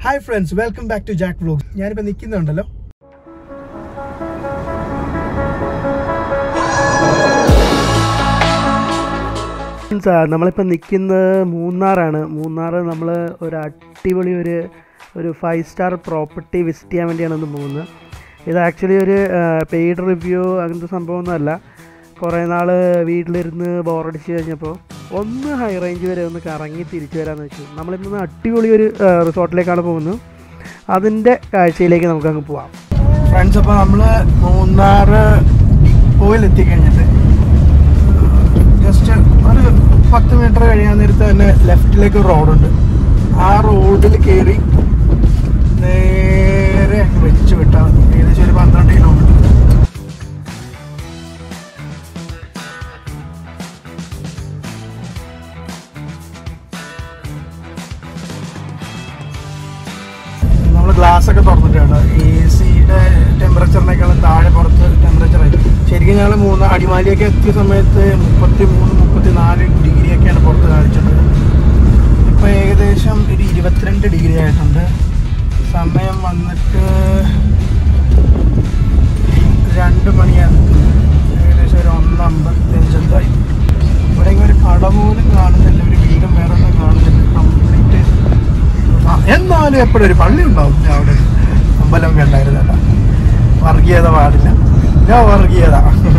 Hi friends welcome back to Jack vlog ഞാനിപ്പോൾ നിൽക്കുന്നുണ്ടല്ലോ friends നമ്മളിപ്പോൾ നിൽക്കുന്നത് മൂന്നാറാണ് മൂന്നാർ നമ്മൾ ഒരു അടിപൊളി ഒരു ഒരു ഫൈവ് സ്റ്റാർ പ്രോപ്പർട്ടി വിസിറ്റ് ചെയ്യാൻ വേണ്ടിയാണ് ഒന്ന് പോകുന്നത് ഇത് ആക്ച്വലി ഒരു പെയ്ഡ് റിവ്യൂ അങ്ങനത്തെ സംഭവമൊന്നുമല്ല കുറേ നാൾ വീട്ടിലിരുന്ന് ബോറടിച്ച് കഴിഞ്ഞപ്പോൾ ഒന്ന് ഹൈ റേഞ്ച് വരെ ഒന്ന് കറങ്ങി തിരിച്ചു വരാമെന്ന് വെച്ചു നമ്മളിന്ന് അടിപൊളി ഒരു റിസോർട്ടിലേക്കാണ് പോകുന്നത് അതിൻ്റെ കാഴ്ചയിലേക്ക് നമുക്ക് അങ്ങ് പോവാം ഫ്രണ്ട്സ് അപ്പോൾ നമ്മൾ മൂന്നാർ ഡിപ്പോയിൽ എത്തിക്കഴിഞ്ഞിട്ട് ജസ്റ്റ് ഒരു പത്ത് മീറ്റർ കഴിയാൻ നേരത്ത് തന്നെ ലെഫ്റ്റിലേക്ക് ഒരു റോഡുണ്ട് ആ റോഡിൽ കയറി നേരെ അങ്ങ് വെച്ച് വിട്ടാൽ മതി ഏകദേശം ഒരു പന്ത്രണ്ട് കിലോമീറ്റർ നമ്മൾ ഗ്ലാസ് ഒക്കെ തുറന്നിട്ടുണ്ട് എ സിയുടെ ടെമ്പറേച്ചറിനേക്കാളും താഴെ പുറത്ത് ടെമ്പറേച്ചർ ആയി ശരിക്കും ഞങ്ങൾ മൂന്ന് അടിമാലിയൊക്കെ എത്തിയ സമയത്ത് മുപ്പത്തി മൂന്ന് മുപ്പത്തി നാല് ഡിഗ്രിയൊക്കെയാണ് പുറത്ത് കാണിച്ചത് ഇപ്പോൾ ഏകദേശം ഒരു ഇരുപത്തിരണ്ട് ഡിഗ്രി ആയിട്ടുണ്ട് സമയം വന്നിട്ട് രണ്ട് മണിയാണ് ഏകദേശം ഒരു ഒന്ന് അമ്പത്തഞ്ചെന്തായി ഇവിടെ ഇങ്ങനെ ഒരു കട പോലും കാണുന്നില്ല ഒരു വീടും വേറെ ഒന്നും കാണുന്നില്ല കംപ്ലീറ്റ് ആ, എന്നാലും എപ്പോഴും ഒരു പള്ളി ഉണ്ടാവും അവിടെ അമ്പലമൊക്കെ ഉണ്ടായിരുന്നല്ല വർഗീയത പാടില്ല ഞാൻ വർഗീയത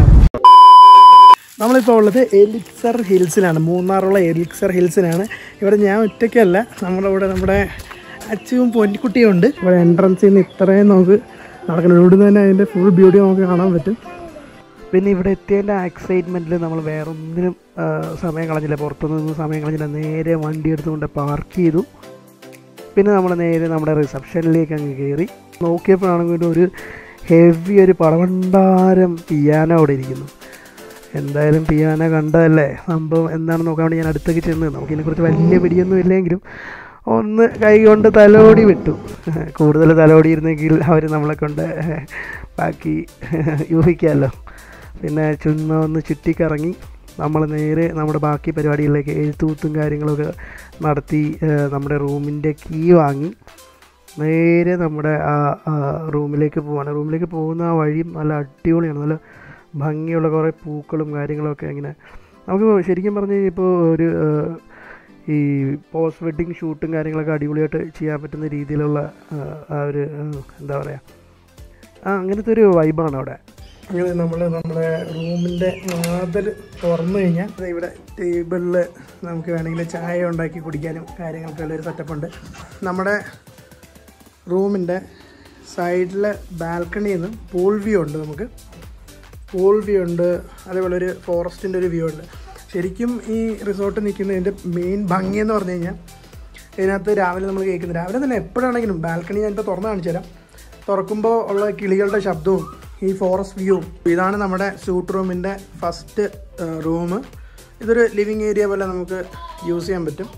നമ്മളിപ്പോൾ ഉള്ളത് എലിക്സർ ഹിൽസിലാണ് മൂന്നാറുള്ള എലിക്സർ ഹിൽസിലാണ് ഇവിടെ ഞാൻ ഒറ്റയ്ക്കല്ല നമ്മുടെ ഇവിടെ നമ്മുടെ അച്ചുവും പൊന്നിക്കുട്ടിയും ഉണ്ട് ഇവിടെ എൻട്രൻസിൽ നിന്ന് ഇത്രയും നമുക്ക് നടക്കണം ഇവിടുന്ന് തന്നെ അതിൻ്റെ ഫുൾ ബ്യൂട്ടി നമുക്ക് കാണാൻ പറ്റും പിന്നെ ഇവിടെ എത്തിയതിൻ്റെ എക്സൈറ്റ്മെൻറ്റിൽ നമ്മൾ വേറെ ഒന്നിനും ആ, സമയം കളഞ്ഞില്ല പുറത്തുനിന്ന് സമയം കളഞ്ഞില്ല നേരെ വണ്ടി എടുത്തുകൊണ്ട് പാർക്ക് ചെയ്തു പിന്നെ നമ്മൾ നേരെ നമ്മുടെ റിസപ്ഷനിലേക്ക് അങ്ങ് കയറി നോക്കിയപ്പോഴാണെങ്കിൽ ഒരു ഹെവി ഒരു പടവണ്ടാരം പിയാനോ അവിടെ ഇരിക്കുന്നു എന്തായാലും പിയാനോ കണ്ടതല്ലേ സംഭവം എന്താണെന്ന് നോക്കാൻ വേണ്ടി ഞാൻ അടുത്തേക്ക് ചെന്ന് നമുക്കിതിനെക്കുറിച്ച് വലിയ പിടിയൊന്നും ഇല്ലെങ്കിലും ഒന്ന് കൈ കൊണ്ട് തലോടി വിട്ടു കൂടുതൽ തലോടി ഇരുന്നെങ്കിൽ അവർ നമ്മളെ കൊണ്ട് ബാക്കി യൂഹിക്കാമല്ലോ പിന്നെ ചുമ്മാ ഒന്ന് ചുറ്റിക്കറങ്ങി നമ്മൾ നേരെ നമ്മുടെ ബാക്കി പരിപാടികളിലേക്ക് എഴുത്തുകൂത്തും കാര്യങ്ങളൊക്കെ നടത്തി ഏഹ്, നമ്മുടെ റൂമിൻ്റെ കീ വാങ്ങി നേരെ നമ്മുടെ ആ ആ റൂമിലേക്ക് പോവാണ് റൂമിലേക്ക് പോകുന്ന ആ വഴി നല്ല അടിപൊളിയാണ് നല്ല ഭംഗിയുള്ള കുറേ പൂക്കളും കാര്യങ്ങളൊക്കെ ഇങ്ങനെ നമുക്ക് ശരിക്കും പറഞ്ഞ് ഇപ്പോൾ ഒരു ഏഹ്, ഈ പോസ്റ്റ് വെഡ്ഡിങ് ഷൂട്ടും കാര്യങ്ങളൊക്കെ അടിപൊളിയായിട്ട് ചെയ്യാൻ പറ്റുന്ന രീതിയിലുള്ള ഏഹ്, ആ ഒരു ഏഹ്, എന്താ പറയുക ആ അങ്ങനത്തെ ഒരു വൈബാണ് അവിടെ അങ്ങനെ നമ്മൾ നമ്മുടെ റൂമിൻ്റെ വാതിൽ തുറന്നു കഴിഞ്ഞാൽ ദേ ഇവിടെ ടേബിളിൽ നമുക്ക് വേണമെങ്കിൽ ചായ ഉണ്ടാക്കി കുടിക്കാനും കാര്യങ്ങൾക്കുള്ള ഒരു സെറ്റപ്പ് ഉണ്ട് നമ്മുടെ റൂമിൻ്റെ സൈഡിലെ ബാൽക്കണിയിൽ നിന്ന് പൂൾ വ്യൂ ഉണ്ട് നമുക്ക് പൂൾ വ്യൂ ഉണ്ട് അതേപോലെ ഒരു ഫോറസ്റ്റിൻ്റെ ഒരു വ്യൂ ഉണ്ട് ശരിക്കും ഈ റിസോർട്ട് നിൽക്കുന്നതിൻ്റെ മെയിൻ ഭംഗി എന്ന് പറഞ്ഞു കഴിഞ്ഞാൽ ഇതിനകത്ത് രാവിലെ നമ്മൾ കേൾക്കുന്നത് രാവിലെ തന്നെ എപ്പോഴാണെങ്കിലും ബാൽക്കണി ഞാനിപ്പോൾ തുറന്ന് കാണിച്ചു തരാം തുറക്കുമ്പോൾ ഉള്ള കിളികളുടെ ശബ്ദവും ഈ ഫോറസ്റ്റ് വ്യൂവും ഇതാണ് നമ്മുടെ സ്യൂട്ട് റൂമിൻ്റെ ഫസ്റ്റ് റൂം ഇതൊരു ലിവിങ് ഏരിയ പോലെ നമുക്ക് യൂസ് ചെയ്യാൻ പറ്റും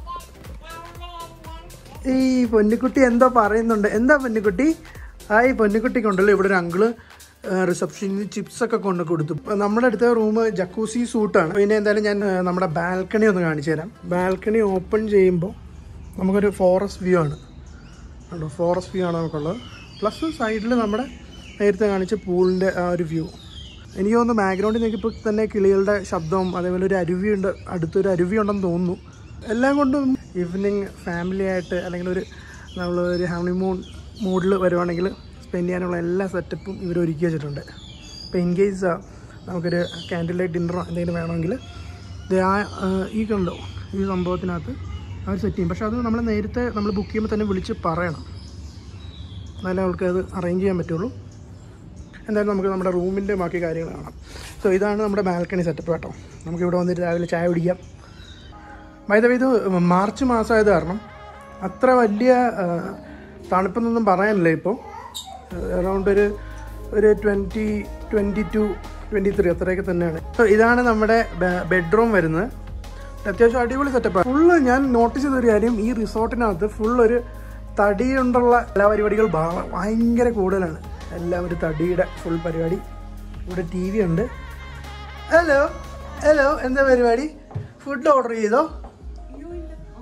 ഈ പൊന്നിക്കുട്ടി എന്തോ പറയുന്നുണ്ട് എന്താ പൊന്നിക്കുട്ടി ആ ഈ പൊന്നിക്കുട്ടിക്കുണ്ടല്ലോ ഇവിടെ ഒരു അങ്കിള് റിസപ്ഷനിൽ ചിപ്സ് ഒക്കെ കൊണ്ട് കൊടുത്തു ഇപ്പൊ നമ്മുടെ അടുത്ത റൂം ജക്കൂസി സൂട്ടാണ് പിന്നെ എന്തായാലും ഞാൻ ആ, നമ്മുടെ ബാൽക്കണി ഒന്ന് കാണിച്ചു തരാം ബാൽക്കണി ഓപ്പൺ ചെയ്യുമ്പോൾ നമുക്കൊരു ഫോറസ്റ്റ് വ്യൂ ആണ് കണ്ടോ ഫോറസ്റ്റ് വ്യൂ ആണ് നമുക്കുള്ളത് പ്ലസ് സൈഡിൽ നമ്മുടെ നേരത്തെ കാണിച്ച പൂളിൻ്റെ ആ ഒരു വ്യൂ എനിക്ക് തോന്നുന്നു ബാക്ക്ഗ്രൗണ്ടിൽ നോക്കിയപ്പോൾ തന്നെ കിളികളുടെ ശബ്ദവും അതേപോലെ ഒരു അരുവിയുണ്ട് അടുത്തൊരു അരുവി ഉണ്ടെന്ന് തോന്നുന്നു എല്ലാം കൊണ്ടും ഈവനിങ് ഫാമിലി ആയിട്ട് അല്ലെങ്കിൽ ഒരു നമ്മൾ ഒരു ഹണിമൂൺ മൂഡിൽ വരുവാണെങ്കിൽ സ്പെൻഡ് ചെയ്യാനുള്ള എല്ലാ സെറ്റപ്പും ഇവർ ഒരുക്കി വെച്ചിട്ടുണ്ട് ഇപ്പോൾ ഇൻ കേസ് നമുക്കൊരു ക്യാൻഡിൽ ലൈറ്റ് ഡിന്നറോ എന്തെങ്കിലും വേണമെങ്കിൽ ദേ ആ ആ, ഈ കണ്ടോ ഈ സംഭവത്തിനകത്ത് അവർ സെറ്റ് ചെയ്യും പക്ഷേ അത് നമ്മൾ നേരത്തെ നമ്മൾ ബുക്ക് ചെയ്യുമ്പോൾ തന്നെ വിളിച്ച് പറയണം എന്നാലേ അവൾക്ക് അത് അറേഞ്ച് ചെയ്യാൻ പറ്റുള്ളൂ എന്തായാലും നമുക്ക് നമ്മുടെ റൂമിൻ്റെ ബാക്കി കാര്യങ്ങൾ കാണാം സോ ഇതാണ് നമ്മുടെ ബാൽക്കണി സെറ്റപ്പ് കേട്ടോ നമുക്ക് ഇവിടെ വന്നിട്ട് രാവിലെ ചായ കുടിക്കാം വൈദവ ഇത് മാർച്ച് മാസമായത് കാരണം അത്ര വലിയ ആ, തണുപ്പെന്നൊന്നും പറയാനില്ല ഇപ്പോൾ അറൗണ്ട് ഒരു ഒരു twenty twenty two twenty three അത്രയൊക്കെ തന്നെയാണ് സോ ഇതാണ് നമ്മുടെ ബെഡ്റൂം വരുന്നത് അത്യാവശ്യം അടിപൊളി സെറ്റപ്പാണ് ഫുള്ള് ഞാൻ നോട്ടീസ് ചെയ്ത ഒരു കാര്യം ഈ റിസോർട്ടിനകത്ത് ഫുൾ ഒരു തടി കൊണ്ടുള്ള എല്ലാ പരിപാടികൾ ഭ- ഭയങ്കര കൂടുതലാണ് എല്ലാം ഒരു തടിയുടെ ഫുൾ പരിപാടി ഇവിടെ ടി വി ഉണ്ട് ഹലോ ഹലോ എന്താ പരിപാടി ഫുഡ് ഓർഡർ ചെയ്തോ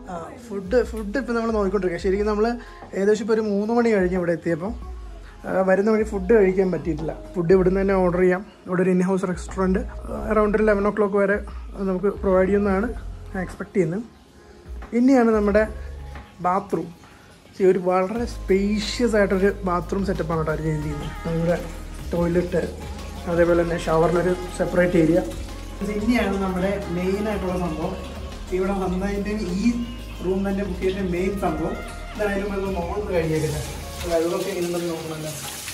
ഫുഡ് ഫുഡ് ഇപ്പം നമ്മൾ നോക്കിക്കൊണ്ടിരിക്കുക ശരിക്കും നമ്മൾ ഏകദേശം ഇപ്പോൾ ഒരു മൂന്ന് മണി കഴിഞ്ഞ് ഇവിടെ എത്തിയപ്പോൾ ആ, വരുന്ന വഴി ഫുഡ് കഴിക്കാൻ പറ്റിയിട്ടില്ല ഫുഡ് ഇവിടുന്ന് തന്നെ ഓർഡർ ചെയ്യാം ഇവിടെ ഒരു ഇൻ ഹൗസ് റെസ്റ്റോറൻറ്റ് അറൗണ്ട് ഒരു ലെവൻ ഒ ക്ലോക്ക് വരെ നമുക്ക് പ്രൊവൈഡ് ചെയ്യുന്നതാണ് ഞാൻ എക്സ്പെക്ട് ചെയ്യുന്നത് ഇനിയാണ് നമ്മുടെ ബാത്റൂം ഒരു വളരെ സ്പേഷ്യസ് ആയിട്ടൊരു ബാത്റൂം സെറ്റപ്പാണ് കേട്ടോ അവർ ചെയ്തിരിക്കുന്നത് നമ്മുടെ ടോയ്ലറ്റ് അതേപോലെ തന്നെ ഷവറിനൊരു സെപ്പറേറ്റ് ഏരിയ ഇനിയാണ് നമ്മുടെ മെയിൻ ആയിട്ടുള്ള സംഭവം ഇവിടെ വന്നതിൻ്റെ ഈ റൂം തന്നെ ബുക്ക് ചെയ്തതിൻ്റെ മെയിൻ സംഭവം എന്തായാലും അത് നോക്കാൻ കഴിയത്തില്ല വെള്ളമൊക്കെ ഇല്ലെന്ന് നോക്കണമല്ലോ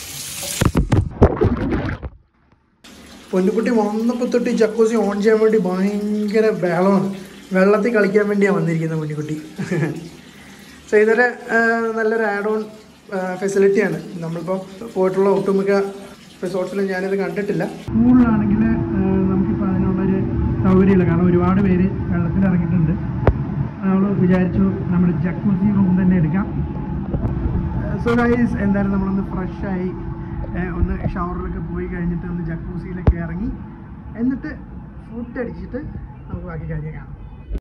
പൊന്നുകുട്ടി വന്നപ്പോൾ തൊട്ട് ഈ ജക്കോസി ഓൺ ചെയ്യാൻ വേണ്ടി ഭയങ്കര ബഹളമാണ് വെള്ളത്തിൽ കളിക്കാൻ വേണ്ടിയാണ് വന്നിരിക്കുന്നത് പൊന്നുകുട്ടി സോ ഇതൊരു ആ, നല്ലൊരു ആഡ് ഓൺ ഫെസിലിറ്റിയാണ് നമ്മളിപ്പോൾ പോയിട്ടുള്ള ഒട്ടുമിക്ക റിസോർട്ട്സിലും ഞാനിത് കണ്ടിട്ടില്ല സ്കൂളിലാണെങ്കിൽ നമുക്കിപ്പോൾ അതിനുള്ളൊരു സൗകര്യമില്ല കാരണം ഒരുപാട് പേര് വെള്ളത്തിൽ ഇറങ്ങിയിട്ടുണ്ട് നമ്മൾ വിചാരിച്ചു നമ്മുടെ ജക്കൂസി റൂം തന്നെ എടുക്കാം സോ ഗൈസ് എന്തായാലും നമ്മളൊന്ന് ഫ്രഷായി ഒന്ന് ഷവറിലൊക്കെ പോയി കഴിഞ്ഞിട്ട് ഒന്ന് ജക്കൂസിയിലൊക്കെ ഇറങ്ങി എന്നിട്ട് ഫുഡ് അടിച്ചിട്ട് നമുക്ക് ബാക്കി കാര്യം കാണാം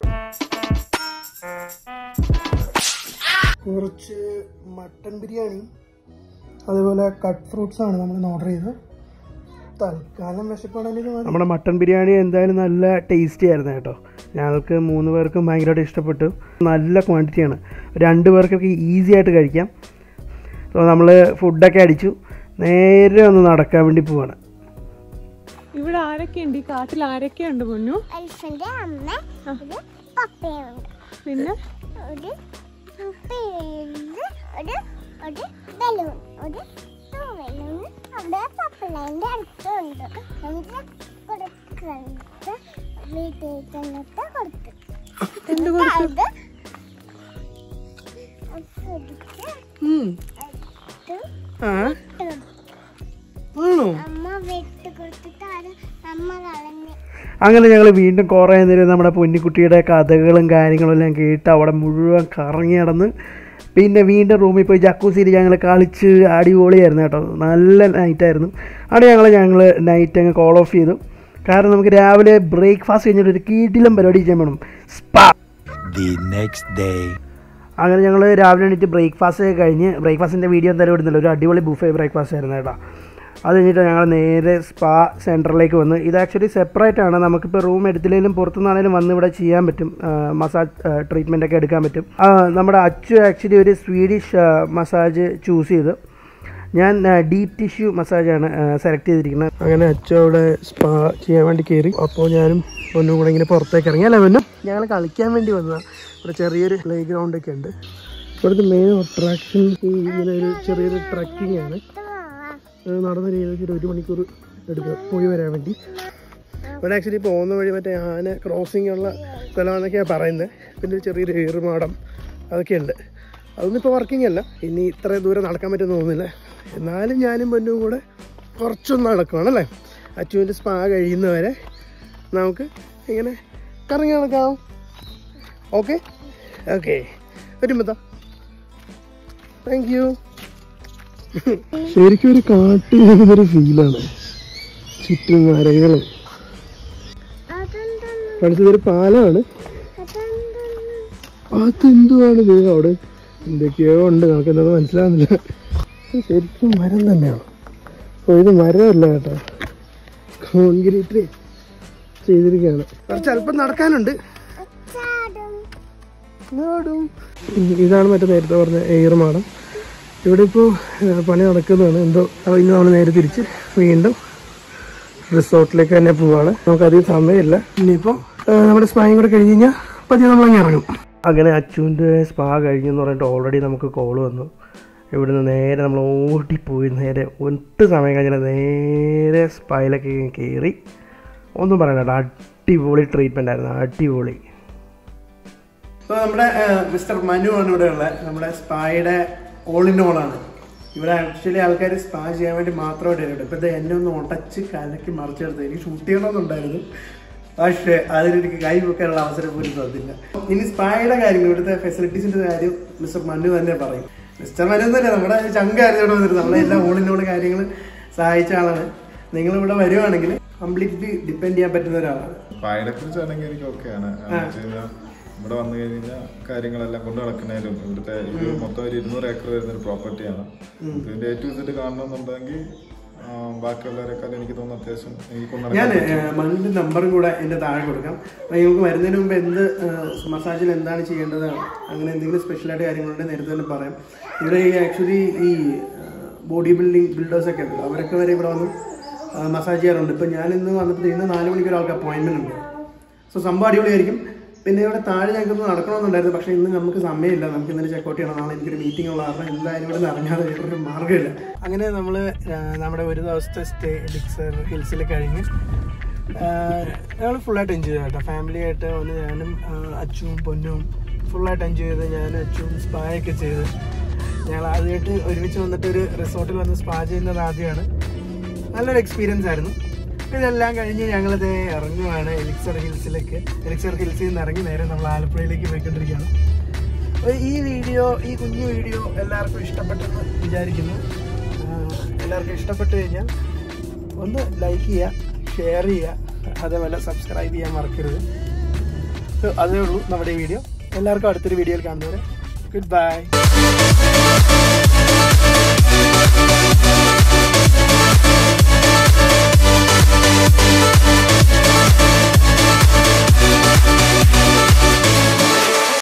കുറച്ച് മട്ടൻ ബിരിയാണി അതേപോലെ കട്ട് ഫ്രൂട്ട്സ് ആണ് നമ്മൾ ഓർഡർ ചെയ്തത് തൽക്കാലം വിശപ്പാണെങ്കിൽ നമ്മുടെ മട്ടൻ ബിരിയാണി എന്തായാലും നല്ല ടേസ്റ്റി ആയിരുന്നു കേട്ടോ ഞങ്ങൾക്ക് മൂന്ന് പേർക്കും ഭയങ്കരമായിട്ട് ഇഷ്ടപ്പെട്ടു നല്ല ക്വാണ്ടിറ്റിയാണ് രണ്ട് പേർക്കൊക്കെ ഈസി ആയിട്ട് കഴിക്കാം സോ നമ്മൾ ഫുഡൊക്കെ അടിച്ചു നേരെ ഒന്ന് നടക്കാൻ വേണ്ടി പോവാണ് ഇവിടെ ആരൊക്കെയുണ്ട് ഈ കാട്ടിൽ ആരൊക്കെയുണ്ട് മുന്നു എൽഫിന്റെ അമ്മ ഒരു പപ്പയുണ്ട് പിന്നെ ഒരു പപ്പയുണ്ട് ഒരു ഒരു ബലൂൺ ഒരു ബലൂൺ അവിടെ പപ്പലൈൻ്റെ അടുത്തുണ്ട് നമുക്ക് കൊടുക്കുന്നുണ്ട് വീട്ടിൽ ചെന്നിട്ട് കൊടുത്തു എന്ത് കൊടുത്തു അത് പിടിച്ച് എടുത്ത് ആ ഇട്ടു. ആണോ അമ്മ വെട്ട് കൊടുത്തിട്ട് അത് അമ്മ കളഞ്ഞ് അങ്ങനെ ഞങ്ങൾ വീണ്ടും കുറേ നേരം നമ്മുടെ പൊന്നിക്കുട്ടിയുടെ കഥകളും കാര്യങ്ങളും എല്ലാം കേട്ട് അവിടെ മുഴുവൻ കറങ്ങി നടന്ന് പിന്നെ വീണ്ടും റൂമിൽ പോയി ജക്കൂസിയിൽ ഞങ്ങൾ കളിച്ച് അടിപൊളിയായിരുന്നു കേട്ടോ നല്ല നൈറ്റായിരുന്നു അവിടെ ഞങ്ങൾ ഞങ്ങൾ നൈറ്റ് അങ്ങ് കോൾ ഓഫ് ചെയ്തു കാരണം നമുക്ക് രാവിലെ ബ്രേക്ക്ഫാസ്റ്റ് കഴിഞ്ഞിട്ട് ഒരു കീട്ടിലും പരിപാടി ചെയ്യാൻ വേണം സ്പാ the next day. അങ്ങനെ ഞങ്ങൾ രാവിലെ എണീറ്റ് ബ്രേക്ക്ഫാസ്റ്റ് ഒക്കെ കഴിഞ്ഞ് ബ്രേക്ക്ഫാസ്റ്റിൻ്റെ വീഡിയോ എന്തായാലും ഇടുന്നില്ല ഒരു അടിപൊളി ബുഫേ ബ്രേക്ക്ഫാസ്റ്റ് ആയിരുന്നു കേട്ടോ അത് കഴിഞ്ഞിട്ട് ഞങ്ങൾ നേരെ സ്പാ സെൻറ്ററിലേക്ക് വന്ന് ഇത് ആക്ച്വലി സെപ്പറേറ്റ് ആണ് നമുക്കിപ്പോൾ റൂം എടുത്തില്ലെങ്കിലും പുറത്തുനിന്നാണെങ്കിലും വന്ന് ഇവിടെ ചെയ്യാൻ പറ്റും മസാജ് ട്രീറ്റ്മെൻ്റ് ഒക്കെ എടുക്കാൻ പറ്റും ആ, നമ്മുടെ അച്ചു ആക്ച്വലി ഒരു സ്വീഡിഷ് മസാജ് ചൂസ് ചെയ്തു ഞാൻ ഡീപ് ടിഷ്യൂ മസാജാണ് സെലക്ട് ചെയ്തിരിക്കുന്നത് അങ്ങനെ അച്ചു അവിടെ സ്പാ ചെയ്യാൻ വേണ്ടി കയറി അപ്പോൾ ഞാനും ഒന്നും കൂടെ ഇങ്ങനെ പുറത്തേക്ക് ഇറങ്ങി അല്ല പൊന്നും ഞങ്ങൾ കളിക്കാൻ വേണ്ടി വന്നതാണ് ഇവിടെ ചെറിയൊരു പ്ലേ ഗ്രൗണ്ട് ഒക്കെ ഉണ്ട് ഇവിടുത്തെ മെയിൻ അട്രാക്ഷൻ ഇങ്ങനെ ഒരു ചെറിയൊരു ട്രക്കിംഗ് ആണ് അത് നടന്ന ഏകദേശം ഒരു ഒരു മണിക്കൂർ എടുക്കുക പോയി വരാൻ വേണ്ടി ഇവിടെ ആക്ച്വലി പോകുന്ന വഴി മറ്റേ ആന ക്രോസിംഗ് ഉള്ള സ്ഥലമാണെന്നൊക്കെയാണ് പറയുന്നത് പിന്നെ ഒരു ചെറിയൊരു ഏറുമാടം അതൊക്കെ ഉണ്ട് അതൊന്നും ഇപ്പോൾ വർക്കിംഗ് അല്ല ഇനി ഇത്ര ദൂരം നടക്കാൻ പറ്റുമെന്ന് തോന്നുന്നില്ല എന്നാലും ഞാനും പൊന്നും കൂടെ കുറച്ചൊന്ന് നടക്കുവാണല്ലേ അച്ചുവിൻ്റെ സ്പാ കഴിയുന്നവരെ നമുക്ക് ഇങ്ങനെ കറങ്ങി നടക്കാം ഓക്കെ ഓക്കെ വരുമ്പോ താങ്ക് യു ശരിക്കും ഒരു കാട്ടിൽ ഒരു ഫീലാണ് ചുറ്റും മരങ്ങളും അതെന്താണ് പഠിച്ചതൊരു പാലമാണ് അതെന്താണ് അതെന്തുവാണ് ഇത് അവിടെ എന്തൊക്കെയോ ഉണ്ട് നമുക്ക് എന്താ മനസ്സിലാവുന്നില്ല ഇത് ശരിക്കും മരം തന്നെയാണ് ഓ ഇത് മരമല്ല കേട്ടോ കോൺക്രീറ്റ് ചെയ്തിരിക്കുകയാണ് കുറച്ച് അല്പം നടക്കാനുണ്ട് ചാടും നാടും ഇതാണ് മറ്റേ നേരത്തെ പറഞ്ഞ എയർ മാടം ഇവിടെ ഇപ്പോൾ പണി നടക്കുന്നതാണ് എന്തോ അപ്പോൾ ഇന്ന് നമ്മൾ നേരെ തിരിച്ച് വീണ്ടും റിസോർട്ടിലേക്ക് തന്നെ പോവാണ് നമുക്ക് അധികം സമയമില്ല ഇനിയിപ്പോൾ നമ്മുടെ സ്പായും കൂടെ കഴിഞ്ഞ് കഴിഞ്ഞാൽ പതിയെ നമ്മൾ അങ്ങ് ഇറങ്ങും അങ്ങനെ അച്ചുവിൻ്റെ സ്പാ കഴിഞ്ഞെന്ന് പറഞ്ഞിട്ട് ഓൾറെഡി നമുക്ക് കോൾ വന്നു ഇവിടുന്ന് നേരെ നമ്മൾ ഓടിപ്പോയി നേരെ ഒട്ട് സമയം കഴിഞ്ഞാൽ നേരെ സ്പായിലൊക്കെ കയറി ഒന്നും പറയണ്ട കേട്ടോ അടിപൊളി ട്രീറ്റ്മെൻ്റ് ആയിരുന്നു അടിപൊളി ഇപ്പോൾ നമ്മുടെ മിസ്റ്റർ മനു ആണ് ഇവിടെ ഉള്ളത് നമ്മുടെ സ്പായുടെ ഓൾ ഇൻ ഓൾ ആണ് ഇവിടെ ആക്ച്വലി ആൾക്കാർ സ്പാ ചെയ്യാൻ വേണ്ടി മാത്രമായിട്ട് വരുന്നുണ്ട് ഇപ്പം ഇത് എന്നെ ഒന്ന് ഉടച്ച് കലക്കി മറിച്ചെടുത്ത് എനിക്ക് ഷൂട്ട് ചെയ്യണമെന്നുണ്ടായിരുന്നു പക്ഷേ അതിനെനിക്ക് കൈ വെക്കാനുള്ള അവസരം പോലും തന്നില്ല ഇനി സ്പായുടെ കാര്യങ്ങൾ ഇവിടുത്തെ ഫെസിലിറ്റീസിന്റെ കാര്യം മിസ്റ്റർ മനു തന്നെ പറയും മിസ്റ്റർ മനു എന്നല്ല നമ്മുടെ ചങ്കായിരുന്നു ഇവിടെ വന്നിരുന്നത് നമ്മളെ എല്ലാ ഓൾ ഇൻ ഓൾ കാര്യങ്ങൾ സഹായിച്ച ആളാണ് നിങ്ങൾ ഇവിടെ വരുവാണെങ്കിൽ കംപ്ലീറ്റ്ലി ഡിപ്പെൻഡ് ചെയ്യാൻ പറ്റുന്ന ഒരാളാണ് പായനെ കുറിച്ചാണെങ്കിൽ എനിക്ക് ഓക്കെയാണ് ഇവിടെ വന്നു കഴിഞ്ഞാൽ കാര്യങ്ങളെല്ലാം കൊണ്ട് നടക്കുന്നതിലും ഇവിടുത്തെ ഇത് മൊത്തം ഒരു ഇരുന്നൂറ് ഏക്കർ വരുന്ന ഒരു പ്രോപ്പർട്ടിയാണ് ഇതിന്റെ ഏറ്റവും ഇസിട്ട് കാണണമെന്നുണ്ടെങ്കിൽ ആ, ബാക്കിയുള്ളവരെക്കാൾ എനിക്ക് തോന്നുന്നു അത്യാവശ്യം എനിക്ക് കൊണ്ട് ഞാൻ നടക്കാൻ മണ്ണിന്റെ നമ്പറും കൂടെ എൻ്റെ താഴെ കൊടുക്കാം അപ്പോൾ നിങ്ങൾക്ക് വരുന്നതിന് മുമ്പ് എന്ത് മസാജിൽ എന്താണ് ചെയ്യേണ്ടത് അങ്ങനെ എന്തെങ്കിലും സ്പെഷ്യലായിട്ട് കാര്യങ്ങളുണ്ടെങ്കിൽ നേരത്തെ തന്നെ പറയാം ഇവിടെ ഈ ആക്ച്വലി ഈ ബോഡി ബിൽഡിംഗ് ബിൽഡേഴ്സൊക്കെ ഉണ്ട് അവരൊക്കെ വരെ ഇവിടെ വന്ന് മസാജ് ചെയ്യാറുണ്ട് ഇപ്പം ഞാൻ ഇന്ന് വന്നപ്പോൾ ഇന്ന് നാല് മണിക്ക് ഒരാൾക്ക് അപ്പോയിൻമെൻ്റ് ഉണ്ട് സോ സംഭവം അടിപൊളിയായിരിക്കും പിന്നെ ഇവിടെ താഴെ ഞങ്ങൾക്ക് നടക്കണമെന്നുണ്ടായിരുന്നു പക്ഷേ ഇന്ന് നമുക്ക് സമയമില്ല നമുക്ക് ഇന്നലെ ചെക്കൗട്ട് ചെയ്യണം നാളെ എനിക്കൊരു മീറ്റിംഗ് ഉള്ള കാരണം എന്തായാലും ഇവിടെ നിന്ന് ഇറങ്ങാതെ വേറൊരു മാർഗ്ഗമില്ല അങ്ങനെ നമ്മൾ നമ്മുടെ ഒരു ദിവസത്തെ സ്റ്റേ ഡിക്സർ ഹിൽസിൽ കഴിഞ്ഞ് ഞങ്ങൾ ഫുള്ളായിട്ട് എൻജോയ് ചെയ്തു കേട്ടോ ഫാമിലി ആയിട്ട് വന്ന് ഞാനും ആ, അച്ചുവും പൊന്നും ഫുള്ളായിട്ട് എൻജോയ് ചെയ്ത് ഞാനും അച്ചുവും സ്പാ ഒക്കെ ചെയ്ത് ഞങ്ങൾ ആദ്യമായിട്ട് ഒരുമിച്ച് വന്നിട്ട് ഒരു റിസോർട്ടിൽ വന്ന് സ്പാ ചെയ്യുന്നത് ആദ്യമാണ് നല്ലൊരു എക്സ്പീരിയൻസ് ആയിരുന്നു ഇതെല്ലാം കഴിഞ്ഞ് ഞങ്ങളിത് ഇറങ്ങുവാണ് എലിക്സർ ഹിൽസിലേക്ക് എലിക്സർ ഹിൽസിൽ നിന്ന് ഇറങ്ങി നേരെ നമ്മൾ ആലപ്പുഴയിലേക്ക് പോയിക്കൊണ്ടിരിക്കുകയാണ് അപ്പോൾ ഈ വീഡിയോ ഈ കുഞ്ഞു വീഡിയോ എല്ലാവർക്കും ഇഷ്ടപ്പെട്ടെന്ന് വിചാരിക്കുന്നു ആഹ് എല്ലാവർക്കും ഇഷ്ടപ്പെട്ട് കഴിഞ്ഞാൽ ഒന്ന് ലൈക്ക് ചെയ്യുക ഷെയർ ചെയ്യുക അതേപോലെ സബ്സ്ക്രൈബ് ചെയ്യാൻ മറക്കരുത് So, അതേ ഉള്ളൂ നമ്മുടെ ഈ വീഡിയോ എല്ലാവർക്കും അടുത്തൊരു വീഡിയോയിൽ കാണുന്നവരെ ഗുഡ് ബൈ